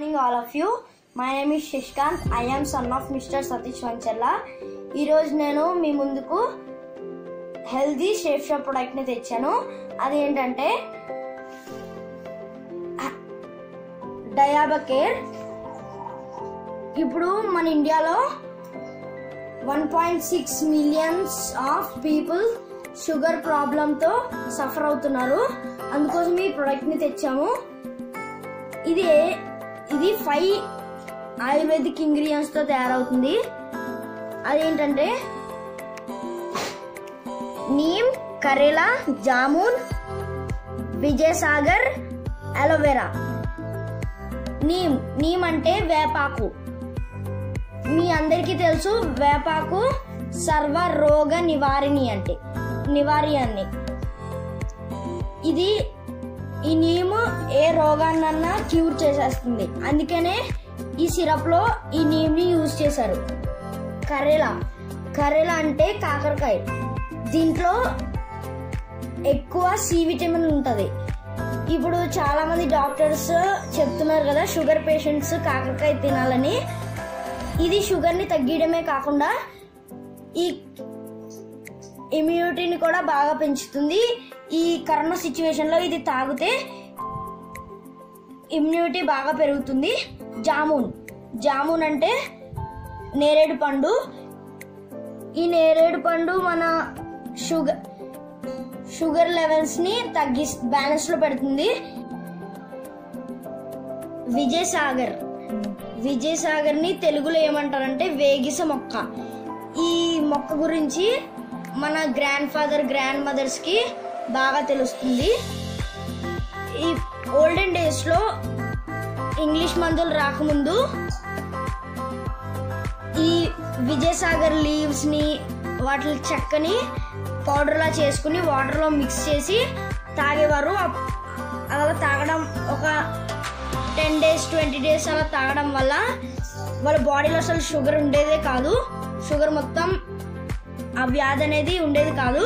morning all of you my name is Shashikant I am son of mister Satish Vancharla ఈరోజు నేను మీ ముందుకు healthy shape shop ప్రోడక్ట్ని తెచ్చాను అది ఏంటంటే డయాబా కేర్ ఇప్పుడు మన ఇండియాలో one point six millions of people sugar ప్రాబ్లంతో సఫర్ అవుతున్నారు అందుకోసం ఈ ప్రోడక్ట్ని తెచ్చాము ఇది ఇది ఫైవ్ ఆయుర్వేదిక్ ఇంగ్రీడియంట్స్ తో తయారవుతుంది అదేంటంటే నీమ్ కరేలా జామున్ విజయసాగర్ అలోవెరా నీమ్ నీమ్ అంటే వేపాకు మీ అందరికీ తెలుసు వేపాకు సర్వ రోగ నివారిణి అంటే నివారి ఇది ఈ నీము ఏ రోగాన్నన్నా క్యూర్ చేసేస్తుంది అందుకనే ఈ సిరప్ లో ఈ నీమ్ని యూజ్ చేశారు కరేలా కరేలా అంటే కాకరకాయ దీంట్లో ఎక్కువ సి విటమిన్ ఉంటుంది ఇప్పుడు చాలా మంది డాక్టర్స్ చెప్తున్నారు కదా షుగర్ పేషెంట్స్ కాకరకాయ తినాలని ఇది షుగర్ని తగ్గించడమే కాకుండా ఈ ఇమ్యూనిటీని కూడా బాగా పెంచుతుంది ఈ కరోనా సిచ్యువేషన్లో ఇది తాగితే ఇమ్యూనిటీ బాగా పెరుగుతుంది జామున్ జామున్ అంటే నేరేడు పండు ఈ నేరేడు పండు మన షుగర్ షుగర్ లెవెల్స్ ని తగ్గి బ్యాలెన్స్ లో పెడుతుంది విజయసాగర్ విజయసాగర్ ని తెలుగులో ఏమంటారంటే వేగిస మొక్క ఈ మొక్క గురించి మన గ్రాండ్ ఫాదర్ గ్రాండ్ మదర్స్ కి బాగా తెలుస్తుంది ఈ ఓల్డెన్ డేస్ లో ఇంగ్లీష్ మందులు రాకముందు ఈ విజయసాగర్ లీవ్స్ ని వాటి చెక్కని పౌడర్ లా చేసుకుని వాటర్ లో మిక్స్ చేసి తాగేవారు అప్- అలా తాగడం ఒక టెన్ డేస్ ట్వంటీ డేస్ అలా తాగడం వల్ల వాళ్ళ బాడీలో అసలు షుగర్ ఉండేదే కాదు షుగర్ మొత్తం ఆ వ్యాధి అనేది ఉండేది కాదు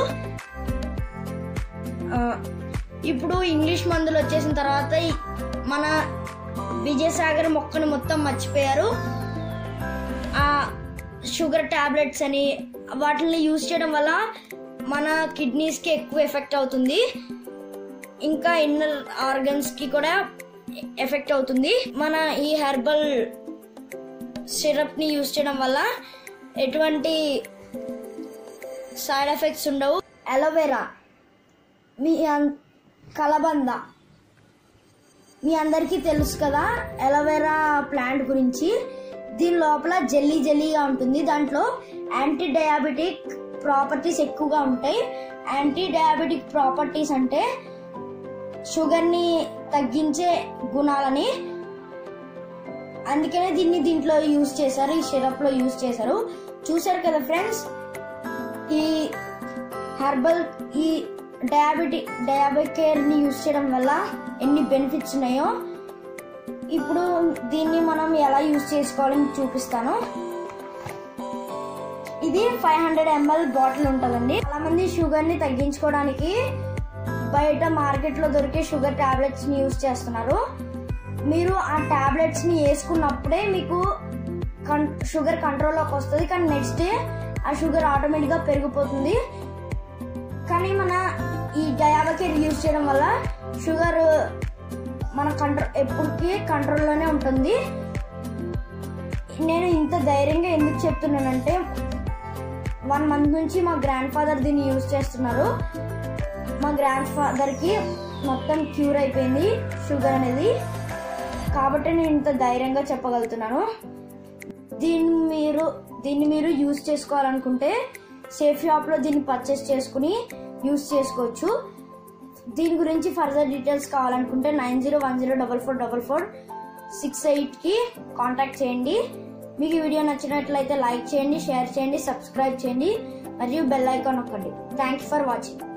ఆ, ఇప్పుడు ఇంగ్లీష్ మందులు వచ్చేసిన తర్వాత ఈ- మన విజయసాగర్ మొక్కను మొత్తం మర్చిపోయారు ఆ షుగర్ టాబ్లెట్స్ అని వాటిని యూజ్ చేయడం వల్ల మన కిడ్నీస్కి ఎక్కువ ఎఫెక్ట్ అవుతుంది ఇంకా ఇన్నర్ ఆర్గన్స్కి కూడా ఎఫెక్ట్ అవుతుంది మన ఈ హెర్బల్ సిరప్ని యూజ్ చేయడం వల్ల ఎటువంటి సైడ్ ఎఫెక్ట్స్ ఉండవు అలోవెరా మీ అన్- కలబంద మీ అందరికీ తెలుసు కదా అలోవెరా ప్లాంట్ గురించి దీని లోపల జెల్లీ జెల్లీగా ఉంటుంది దాంట్లో యాంటీ డయాబెటిక్ ప్రాపర్టీస్ ఎక్కువగా ఉంటాయి యాంటీ డయాబెటిక్ ప్రాపర్టీస్ అంటే షుగర్ని తగ్గించే గుణాలని అందుకనే దీన్ని దీంట్లో యూజ్ చేశారు ఈ సిరప్లో యూజ్ చేశారు చూశారు కదా ఫ్రెండ్స్ ఈ హెర్బల్ ఈ డయాబెటిక్ డయాబెటిక్ కేర్ని యూజ్ చేయడం వల్ల ఎన్ని బెనిఫిట్స్ ఉన్నాయో ఇప్పుడు దీన్ని మనం ఎలా యూజ్ చేసుకోవాలని చూపిస్తాను ఇది ఫైవ్ హండ్రెడ్ ఎంఎల్ బాటిల్ ఉంటుందండి చాలా మంది షుగర్ ని తగ్గించుకోవడానికి బయట మార్కెట్ లో దొరికే షుగర్ టాబ్లెట్స్ ని యూజ్ చేస్తున్నారు మీరు ఆ టాబ్లెట్స్ ని వేసుకున్నప్పుడే మీకు కన్- షుగర్ కంట్రోల్లోకి వస్తుంది కానీ నెక్స్ట్ డే ఆ షుగర్ ఆటోమేటిక్ గా పెరిగిపోతుంది కానీ మన ఈ డయాబకేర్ యూజ్ చేయడం వల్ల షుగర్ మన కంట్రోల్ ఎప్పటికీ కంట్రోల్లోనే ఉంటుంది నేను ఇంత ధైర్యంగా ఎందుకు చెప్తున్నానంటే వన్ మంత్ నుంచి మా గ్రాండ్ ఫాదర్ దీన్ని యూజ్ చేస్తున్నారు మా గ్రాండ్ ఫాదర్కి మొత్తం క్యూర్ అయిపోయింది షుగర్ అనేది కాబట్టి నేను ఇంత ధైర్యంగా చెప్పగలుగుతున్నాను దీన్ని మీరు దీన్ని మీరు యూజ్ చేసుకోవాలనుకుంటే సేఫ్ షాప్లో దీన్ని పర్చేస్ చేసుకుని యూజ్ చేసుకోవచ్చు దీని గురించి ఫర్దర్ డీటెయిల్స్ కావాలనుకుంటే nine zero one zero double four double four six ఎయిట్కి కాంటాక్ట్ చేయండి మీకు ఈ వీడియో నచ్చినట్లయితే లైక్ చేయండి షేర్ చేయండి సబ్స్క్రైబ్ చేయండి మరియు బెల్ ఐకాన్ నొక్కండి థ్యాంక్ యూ ఫర్ వాచింగ్